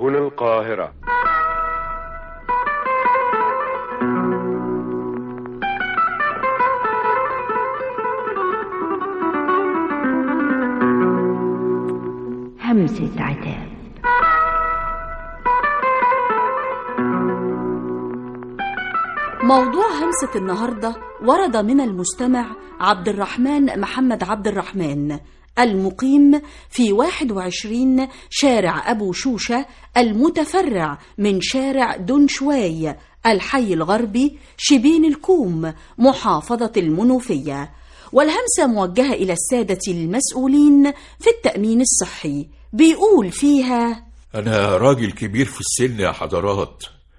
هنا القاهرة همسة عتاب موضوع همسة النهاردة ورد من المستمع عبد الرحمن محمد عبد الرحمن المقيم في 21 شارع أبو شوشة المتفرع من شارع دنشواي الحي الغربي شبين الكوم محافظة المنوفية والهمسة موجهة إلى السادة المسؤولين في التأمين الصحي بيقول فيها أنا راجل كبير في السن يا حضرات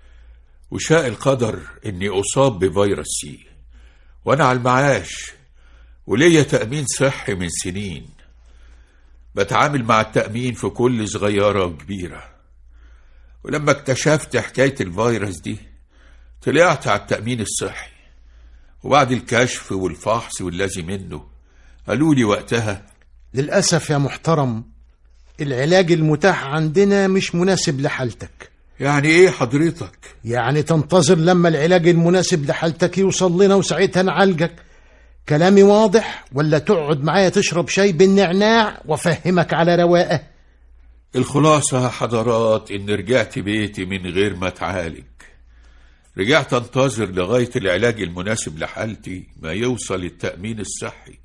وشاء القدر إني أصاب بفيروس سي وأنا على المعاش وليا تأمين صحي من سنين بتعامل مع التأمين في كل صغيرة وكبيرة ولما اكتشفت حكاية الفيروس دي طلعت على التأمين الصحي وبعد الكشف والفحص واللازم منه قالوا لي وقتها للأسف يا محترم العلاج المتاح عندنا مش مناسب لحالتك يعني ايه حضرتك يعني تنتظر لما العلاج المناسب لحالتك يوصل لنا وساعتها نعالجك كلامي واضح ولا تقعد معايا تشرب شاي بالنعناع وافهمك على رواقه الخلاصة يا حضرات إن رجعت بيتي من غير ما أتعالج رجعت أنتظر لغاية العلاج المناسب لحالتي ما يوصل التأمين الصحي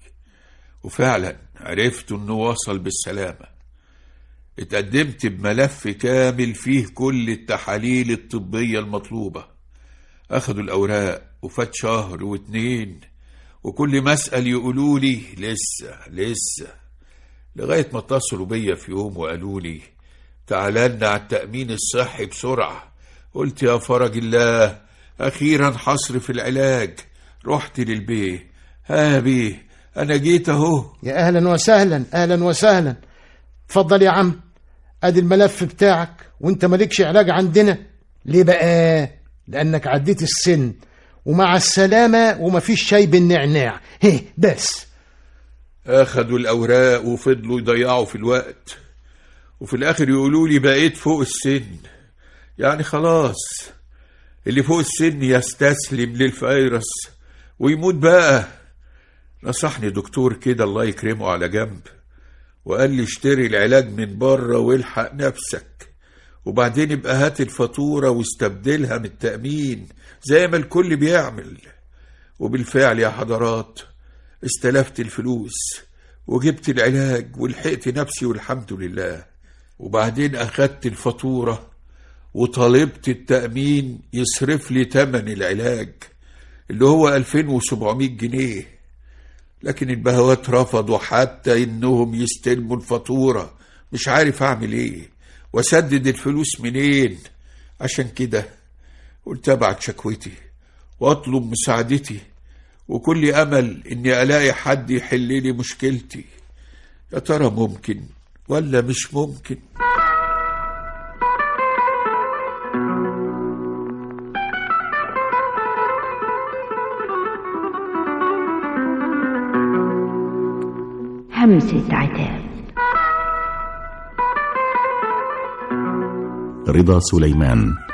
وفعلا عرفت إنه وصل بالسلامة اتقدمت بملف كامل فيه كل التحاليل الطبية المطلوبة أخدوا الأوراق وفات شهر واتنين وكل ما أسأل يقولوا لي لسه لسه لغاية ما اتصلوا بيا في يوم وقالوا لي تعالى لنا على التأمين الصحي بسرعة قلت يا فرج الله أخيرا هصرف العلاج رحت للبيه ها بيه أنا جيت أهو يا أهلا وسهلا أهلا وسهلا اتفضل يا عم ادي الملف بتاعك وانت مالكش علاج عندنا ليه بقى لانك عديت السن ومع السلامة ومفيش شاي بالنعناع هي بس أخدوا الأوراق وفضلوا يضيعوا في الوقت وفي الآخر يقولوا لي بقيت فوق السن يعني خلاص اللي فوق السن يستسلم للفيروس ويموت بقى نصحني دكتور كده الله يكرمه على جنب وقال لي اشتري العلاج من بره والحق نفسك وبعدين يبقى هات الفاتورة واستبدلها من التأمين زي ما الكل بيعمل وبالفعل يا حضرات استلفت الفلوس وجبت العلاج ولحقت نفسي والحمد لله وبعدين أخدت الفاتورة وطالبت التأمين يصرف لي تمن العلاج اللي هو 2700 جنيه لكن البهوات رفضوا حتى انهم يستلموا الفاتورة مش عارف اعمل ايه واسدد الفلوس منين عشان كده قلت ابعت شكوتي واطلب مساعدتي وكل امل اني الاقي حد يحل لي مشكلتي يا ترى ممكن ولا مش ممكن همسة عتاب رضا سليمان